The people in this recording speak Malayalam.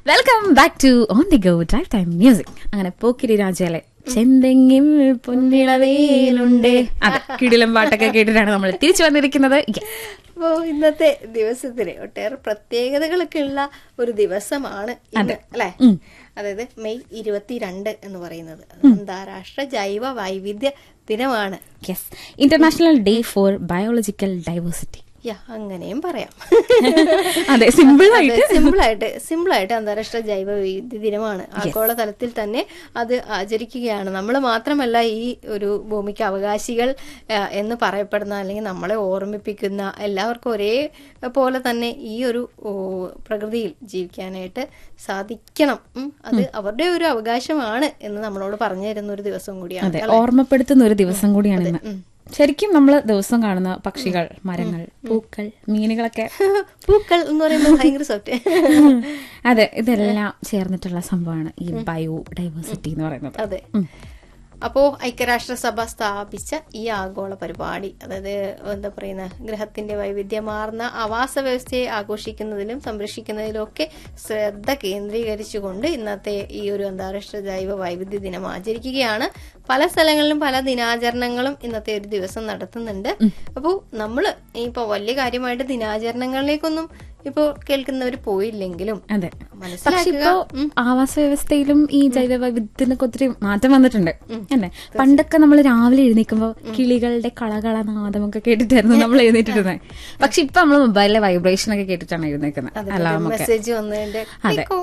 Welcome back to on the go drive time music അങ്ങനെ പോക്കിരി രാജാലെ ചെന്തെങ്ങിൽ പൊന്നിളവേലുണ്ട് അതെ കിടിലം പാട്ടൊക്കെ കേട്ടിട്ടാണ് നമ്മൾ തിരിച്ചു വന്നിരിക്കുന്നത് Yes. അപ്പോൾ ഇന്നത്തെ ദിവസത്തിന് ഒട്ടേറെ പ്രത്യേകതകളൊക്കെ ഉള്ള ഒരു ദിവസമാണ് ഇന്ന് അല്ലെ അതായത് മെയ് ഇരുപത്തിരണ്ട് എന്ന് പറയുന്നത് അത് അന്താരാഷ്ട്ര ജൈവ വൈവിധ്യ ദിനമാണ് yes international day for biological diversity yeah അങ്ങനെയും പറയാം അതെ സിമ്പിൾ ആയിട്ട് സിമ്പിൾ ആയിട്ട് സിമ്പിൾ ആയിട്ട് അന്താരാഷ്ട്ര ജൈവ വൈവിധ്യ ദിനമാണ് ആഗോള തലത്തിൽ തന്നെ അത് ആചരിക്കുകയാണ് നമ്മൾ മാത്രമല്ല ഈ ഒരു ഭൂമിക്ക് അവകാശികൾ ആ, എന്ന് പറയപ്പെടുന്ന അല്ലെങ്കിൽ നമ്മളെ ഓർമ്മിപ്പിക്കുന്ന എല്ലാവർക്കും ഒരേ പോലെ തന്നെ ഈ ഒരു ഓ, പ്രകൃതിയിൽ ജീവിക്കാനായിട്ട് സാധിക്കണം ഉം. അത് അവരുടെ ഒരു അവകാശമാണ് എന്ന് നമ്മളോട് പറഞ്ഞു തരുന്ന ഒരു ദിവസം കൂടിയാണ് അതെ ഓർമ്മപ്പെടുത്തുന്ന ഒരു ദിവസം കൂടിയാണ് ഇന്ന് ശരിക്കും നമ്മൾ ദിവസം കാണുന്ന പക്ഷികൾ മരങ്ങൾ പൂക്കൾ മീനുകളൊക്കെ പൂക്കൾ എന്ന് പറയുമ്പോൾ ഭയങ്കര സോഫ്റ്റ് അതെ ഇതെല്ലാം ചേർന്നിട്ടുള്ള സംഭവമാണ് ഈ ബയോ ഡൈവേഴ്സിറ്റി എന്ന് പറയുന്നത് അതെ അപ്പോ ഐക്യരാഷ്ട്രസഭ സ്ഥാപിച്ച ഈ ആഗോള പരിപാടി അതായത് എന്താ പറയുന്ന ഗ്രഹത്തിന്റെ വൈവിധ്യമാർന്ന ആവാസ വ്യവസ്ഥയെ ആഘോഷിക്കുന്നതിലും സംരക്ഷിക്കുന്നതിലും ഒക്കെ ശ്രദ്ധ കേന്ദ്രീകരിച്ചുകൊണ്ട് ഇന്നത്തെ ഈ ഒരു അന്താരാഷ്ട്ര ജൈവ വൈവിധ്യ ദിനം ആചരിക്കുകയാണ് പല സ്ഥലങ്ങളിലും പല ദിനാചരണങ്ങളും ഇന്നത്തെ ഒരു ദിവസം നടത്തുന്നുണ്ട് അപ്പോൾ നമ്മള് ഇപ്പൊ വലിയ കാര്യമായിട്ട് ദിനാചരണങ്ങളിലേക്കൊന്നും ഇപ്പോ കേൾക്കുന്നവർ പോയില്ലെങ്കിലും അതെ പക്ഷെ മനസ്സിലാക്കുക ഇപ്പോ ആവാസ വ്യവസ്ഥയിലും ഈ ജൈവ വൈവിധ്യത്തിനൊക്കെ ഒത്തിരി മാറ്റം വന്നിട്ടുണ്ട് അല്ലേ പണ്ടൊക്കെ നമ്മൾ രാവിലെ എഴുന്നേക്കുമ്പോ കിളികളുടെ കളകള നാദമൊക്കെ കേട്ടിട്ടായിരുന്നു നമ്മൾ എഴുന്നേറ്റിരുന്നത് പക്ഷെ ഇപ്പൊ നമ്മൾ മൊബൈലിലെ വൈബ്രേഷൻ ഒക്കെ കേട്ടിട്ടാണ് എഴുന്നേക്കുന്നത് അലാമൊക്കെ മെസ്സേജ് വന്നതിന്റെ അതെ